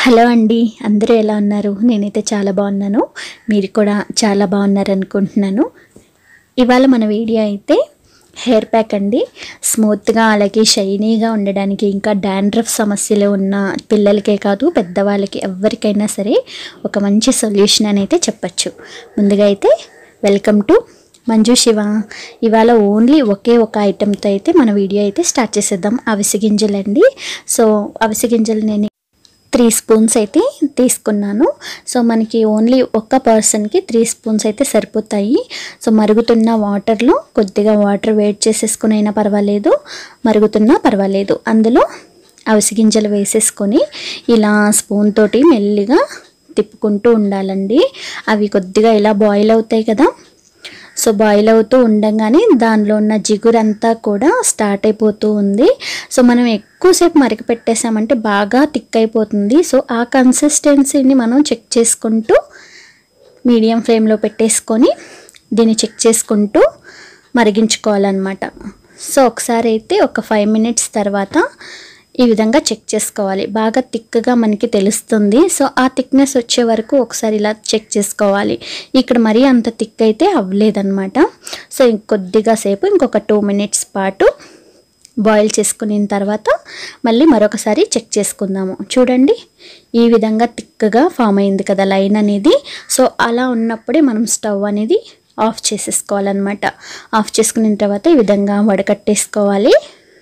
hello అండి అందరూ ఎలా ఉన్నారు నేనైతే చాలా బాగున్నాను మీరు కూడా చాలా బాగున్నారు అనుకుంటున్నాను ఇవాళ మన వీడియో అయితే హెయిర్ ప్యాక్ అండి స్మూత్గా అలాగే షైనీగా ఉండడానికి ఇంకా డాండ్రఫ్ సమస్యలు ఉన్న పిల్లలకే కాదు పెద్దవాళ్ళకి ఎవరికైనా సరే ఒక మంచి సొల్యూషన్ అని అయితే చెప్పచ్చు ముందుగా అయితే వెల్కమ్ టు మంజు శివ ఇవాళ ఓన్లీ ఒకే ఒక ఐటెంతో అయితే మన వీడియో అయితే స్టార్ట్ చేసేద్దాం అవిసె గింజలండి సో అవిసె గింజలు నేను త్రీ స్పూన్స్ అయితే తీసుకున్నాను సో మనకి ఓన్లీ ఒక్క పర్సన్కి త్రీ స్పూన్స్ అయితే సరిపోతాయి సో మరుగుతున్న వాటర్లో కొద్దిగా వాటర్ వేడి చేసేసుకుని అయినా పర్వాలేదు మరుగుతున్నా పర్వాలేదు అందులో అవిసె గింజలు వేసేసుకొని ఇలా స్పూన్ తోటి మెల్లిగా తిప్పుకుంటూ ఉండాలండి అవి కొద్దిగా ఇలా బాయిల్ అవుతాయి కదా సో బాయిల్ అవుతూ ఉండగానే దానిలో ఉన్న జిగురంతా కూడా స్టార్ట్ అయిపోతూ ఉంది సో మనం ఎక్కువసేపు మరిగి పెట్టేసామంటే బాగా థిక్ అయిపోతుంది సో ఆ కన్సిస్టెన్సీని మనం చెక్ చేసుకుంటూ మీడియం ఫ్లేమ్లో పెట్టేసుకొని దీన్ని చెక్ చేసుకుంటూ మరిగించుకోవాలన్నమాట సో ఒకసారి అయితే ఒక ఫైవ్ మినిట్స్ తర్వాత ఈ విధంగా చెక్ చేసుకోవాలి బాగా థిక్గా మనకి తెలుస్తుంది సో ఆ థిక్నెస్ వచ్చే వరకు ఒకసారి ఇలా చెక్ చేసుకోవాలి ఇక్కడ మరీ అంత థిక్ అయితే అవ్వలేదన్నమాట సో ఇంకొద్దిగా సేపు ఇంకొక టూ మినిట్స్ పాటు బాయిల్ చేసుకున్న తర్వాత మళ్ళీ మరొకసారి చెక్ చేసుకుందాము చూడండి ఈ విధంగా థిక్గా ఫామ్ అయింది కదా లైన్ అనేది సో అలా ఉన్నప్పుడే మనం స్టవ్ అనేది ఆఫ్ చేసేసుకోవాలన్నమాట ఆఫ్ చేసుకున్న తర్వాత ఈ విధంగా వడకట్టేసుకోవాలి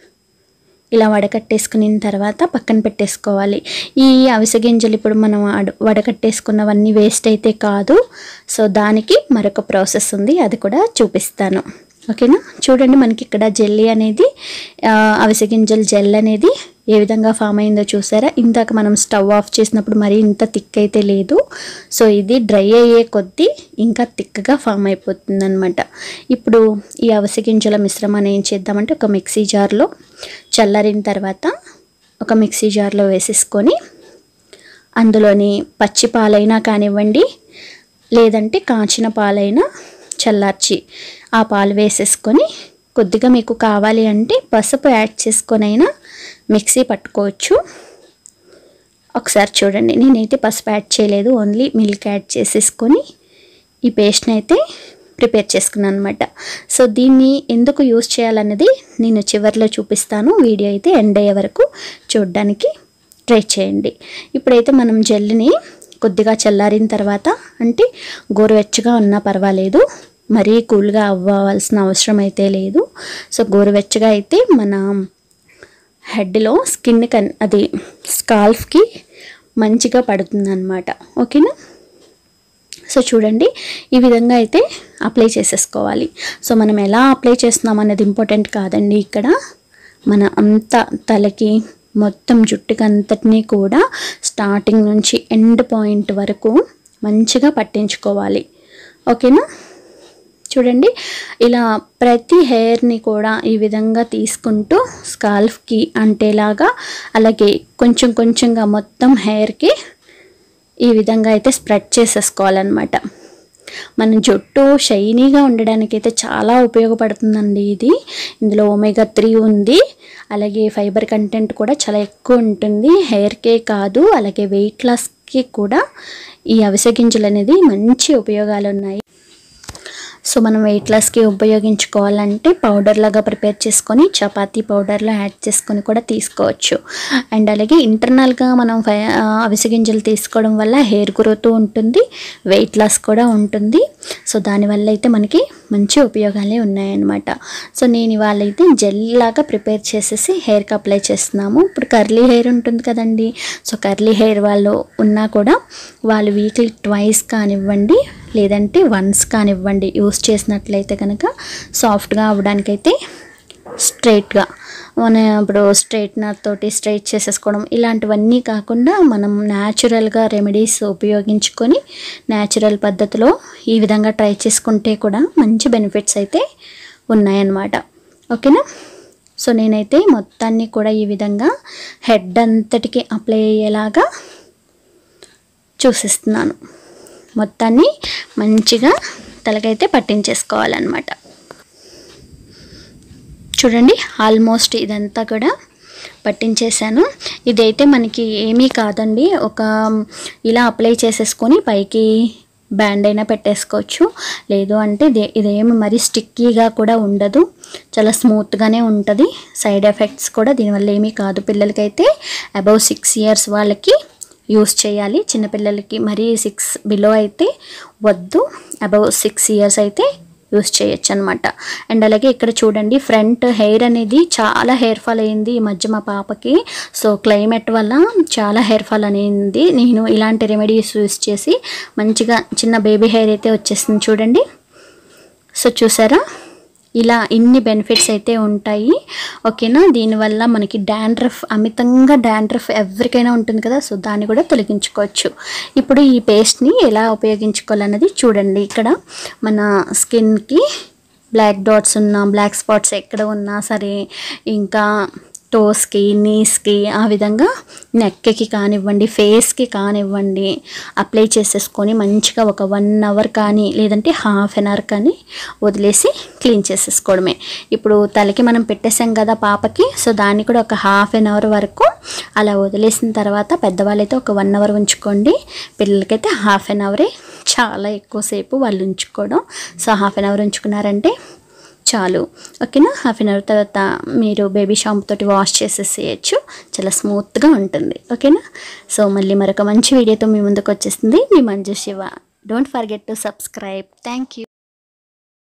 ఇలా వడకట్టేసుకున్న తర్వాత పక్కన పెట్టేసుకోవాలి ఈ అవిసె గింజలు ఇప్పుడు మనం అడ- వడకట్టేసుకున్నవన్నీ వేస్ట్ అయితే కాదు సో దానికి మరొక ప్రాసెస్ ఉంది అది కూడా చూపిస్తాను ఓకేనా చూడండి మనకి ఇక్కడ జెల్లీ అనేది ఆ, అవిసె గింజల జెల్ అనేది ఏ విధంగా ఫామ్ అయిందో చూసారా ఇందాక మనం స్టవ్ ఆఫ్ చేసినప్పుడు మరి ఇంత థిక్ అయితే లేదు సో ఇది డ్రై అయ్యే కొద్దీ ఇంకా థిక్గా ఫామ్ అయిపోతుంది అనమాట ఇప్పుడు ఈ అవిసె గింజల మిశ్రమాన్ని ఏం చేద్దామంటే ఒక మిక్సీ జార్లో చల్లారిన తర్వాత ఒక మిక్సీ జార్లో వేసేసుకొని అందులోని పచ్చి పాలైనా కానివ్వండి లేదంటే కాచిన పాలైనా చల్లార్చి ఆ పాలు వేసేసుకొని కొద్దిగా మీకు కావాలి అంటే పసుపు యాడ్ చేసుకొని అయినా మిక్సీ పట్టుకోవచ్చు ఒకసారి చూడండి నేనైతే పసుపు యాడ్ చేయలేదు ఓన్లీ మిల్క్ యాడ్ చేసేసుకొని ఈ పేస్ట్ని అయితే ప్రిపేర్ చేసుకున్నాను అనమాట సో దీన్ని ఎందుకు యూస్ చేయాలన్నది నేను చివరిలో చూపిస్తాను వీడియో అయితే ఎండ్ అయ్యే వరకు చూడడానికి ట్రై చేయండి ఇప్పుడైతే మనం జెల్ని కొద్దిగా చల్లారిన తర్వాత అంటే గోరువెచ్చగా ఉన్నా పర్వాలేదు మరీ కూల్గా అవ్వాల్సిన అవసరం అయితే లేదు సో గోరువెచ్చగా అయితే మన హెడ్లో స్కిన్ కన్ అది స్కాల్ఫ్కి మంచిగా పడుతుంది అనమాట ఓకేనా సో చూడండి ఈ విధంగా అయితే అప్లై చేసేసుకోవాలి సో మనం ఎలా అప్లై చేస్తున్నాం అనేది ఇంపార్టెంట్ కాదండి ఇక్కడ మన అంత తలకి మొత్తం జుట్టుకి అంతటినీ కూడా స్టార్టింగ్ నుంచి ఎండ్ పాయింట్ వరకు మంచిగా పట్టించుకోవాలి ఓకేనా చూడండి ఇలా ప్రతి హెయిర్ని కూడా ఈ విధంగా తీసుకుంటూ స్కాల్ఫ్కి అంటేలాగా అలాగే కొంచెం కొంచెంగా మొత్తం హెయిర్కి ఈ విధంగా అయితే స్ప్రెడ్ చేసేసుకోవాలన్నమాట మన జుట్టు షైనీగా ఉండడానికి అయితే చాలా ఉపయోగపడుతుందండి ఇది ఇందులో ఒమేగా త్రీ ఉంది అలాగే ఫైబర్ కంటెంట్ కూడా చాలా ఎక్కువ ఉంటుంది హెయిర్కే కాదు అలాగే వెయిట్ లాస్కి కూడా ఈ అవిసె గింజలు అనేది మంచి ఉపయోగాలు ఉన్నాయి సో మనం వెయిట్ లాస్కి ఉపయోగించుకోవాలంటే పౌడర్ లాగా ప్రిపేర్ చేసుకొని చపాతీ పౌడర్లో యాడ్ చేసుకొని కూడా తీసుకోవచ్చు అండ్ అలాగే ఇంటర్నల్గా మనం ఫై ఆ, అవిసె గింజలు తీసుకోవడం వల్ల హెయిర్ గ్రోత్ ఉంటుంది వెయిట్ లాస్ కూడా ఉంటుంది సో దానివల్ల అయితే మనకి మంచి ఉపయోగాలే ఉన్నాయన్నమాట సో నేను ఇవాళ అయితే జెల్ లాగా ప్రిపేర్ చేసేసి హెయిర్కి అప్లై చేస్తున్నాము ఇప్పుడు కర్లీ హెయిర్ ఉంటుంది కదండి సో కర్లీ హెయిర్ వాళ్ళు ఉన్నా కూడా వాళ్ళు వీక్లీ ట్వైస్ కానివ్వండి లేదంటే వన్స్ కానివ్వండి యూస్ చేసినట్లయితే కనుక సాఫ్ట్గా అవ్వడానికైతే స్ట్రైట్గా మన ఇప్పుడు స్ట్రైట్నర్ తోటి స్ట్రైట్ చేసేసుకోవడం ఇలాంటివన్నీ కాకుండా మనం న్యాచురల్గా రెమెడీస్ ఉపయోగించుకొని న్యాచురల్ పద్ధతిలో ఈ విధంగా ట్రై చేసుకుంటే కూడా మంచి బెనిఫిట్స్ అయితే ఉన్నాయన్నమాట ఓకేనా సో నేనైతే మొత్తాన్ని కూడా ఈ విధంగా హెడ్ అంతటికి అప్లై అయ్యేలాగా చూసిస్తున్నాను మొత్తాన్ని మంచిగా తలకైతే పట్టించేసుకోవాలన్నమాట చూడండి ఆల్మోస్ట్ ఇదంతా కూడా పట్టించేసాను ఇదైతే మనకి ఏమీ కాదండి ఒక ఇలా అప్లై చేసేసుకొని పైకి బ్యాండ్ అయినా పెట్టేసుకోవచ్చు లేదు అంటే ఇదే ఇదేమి మరి స్టిక్కీగా కూడా ఉండదు చాలా స్మూత్గానే ఉంటుంది సైడ్ ఎఫెక్ట్స్ కూడా దీనివల్ల ఏమీ కాదు పిల్లలకైతే అబౌవ్ సిక్స్ ఇయర్స్ వాళ్ళకి యూస్ చేయాలి చిన్నపిల్లలకి మరీ సిక్స్ బిలో అయితే వద్దు అబౌవ్ సిక్స్ ఇయర్స్ అయితే యూస్ చేయొచ్చు అనమాట అండ్ అలాగే ఇక్కడ చూడండి ఫ్రంట్ హెయిర్ అనేది చాలా హెయిర్ ఫాల్ అయింది ఈ మధ్య మా పాపకి సో క్లైమేట్ వల్ల చాలా హెయిర్ ఫాల్ అనేది నేను ఇలాంటి రెమెడీస్ యూస్ చేసి మంచిగా చిన్న బేబీ హెయిర్ అయితే వచ్చేసింది చూడండి సో చూసారా ఇలా ఇన్ని బెనిఫిట్స్ అయితే ఉంటాయి ఓకేనా దీనివల్ల మనకి డాండ్రఫ్ అమితంగా డాండ్రఫ్ ఎవరికైనా ఉంటుంది కదా సో దాన్ని కూడా తొలగించుకోవచ్చు ఇప్పుడు ఈ పేస్ట్ని ఎలా ఉపయోగించుకోవాలన్నది చూడండి ఇక్కడ మన స్కిన్కి బ్లాక్ డాట్స్ ఉన్నా బ్లాక్ స్పాట్స్ ఎక్కడ ఉన్నా సరే ఇంకా టోస్కి నీస్కి ఆ విధంగా నెక్కి కానివ్వండి ఫేస్కి కానివ్వండి అప్లై చేసేసుకొని మంచిగా ఒక వన్ అవర్ కానీ లేదంటే హాఫ్ అన్ అవర్ కానీ వదిలేసి క్లీన్ చేసేసుకోవడమే ఇప్పుడు తలకి మనం పెట్టేసాం కదా పాపకి సో దాన్ని కూడా ఒక హాఫ్ అన్ అవర్ వరకు అలా వదిలేసిన తర్వాత పెద్దవాళ్ళైతే ఒక వన్ అవర్ ఉంచుకోండి పిల్లలకైతే హాఫ్ అన్ అవరే చాలా ఎక్కువసేపు వాళ్ళు ఉంచుకోవడం సో హాఫ్ అన్ అవర్ ఉంచుకున్నారంటే చాలు ఓకేనా హాఫ్ అన్ అవర్ తర్వాత మీరు బేబీ షాంపూ తోటి వాష్ చేసేసేయచ్చు చాలా స్మూత్గా ఉంటుంది ఓకేనా సో మళ్ళీ మరొక మంచి వీడియోతో మీ ముందుకు వచ్చేస్తుంది మీ Manju Shiva don't forget to subscribe thank you